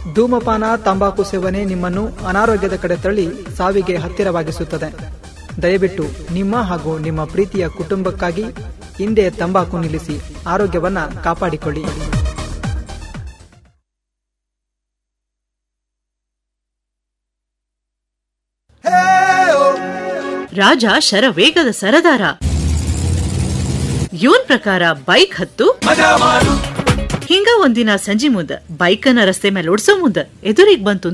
ಧೂಮಪಾನ ತಂಬಾಕು ಸೇವನೆ ನಿಮ್ಮನ್ನು ಅನಾರೋಗ್ಯದ ಕಡೆ ತಳ್ಳಿ ಸಾವಿಗೆ ಹತ್ತಿರವಾಗಿಸುತ್ತದೆ ದಯವಿಟ್ಟು ನಿಮ್ಮ ಹಾಗೂ ನಿಮ್ಮ ಪ್ರೀತಿಯ ಕುಟುಂಬಕ್ಕಾಗಿ ಹಿಂದೆ ತಂಬಾಕು ನಿಲ್ಲಿಸಿ ಆರೋಗ್ಯವನ್ನ ಕಾಪಾಡಿಕೊಳ್ಳಿ ರಾಜ ಶರವೇಗದ ಸರದಾರ ಇವನ್ ಪ್ರಕಾರ ಬೈಕ್ ಹತ್ತು ಹಿಂಗ ಒಂದಿನ ಸಂಜಿ ಮುಂದ ಬೈಕನ್ನ ರಸ್ತೆ ಮೇಲೆ ಓಡ್ಸೋ ಮುಂದ ಎದುರಿಗೆ ಬಂತು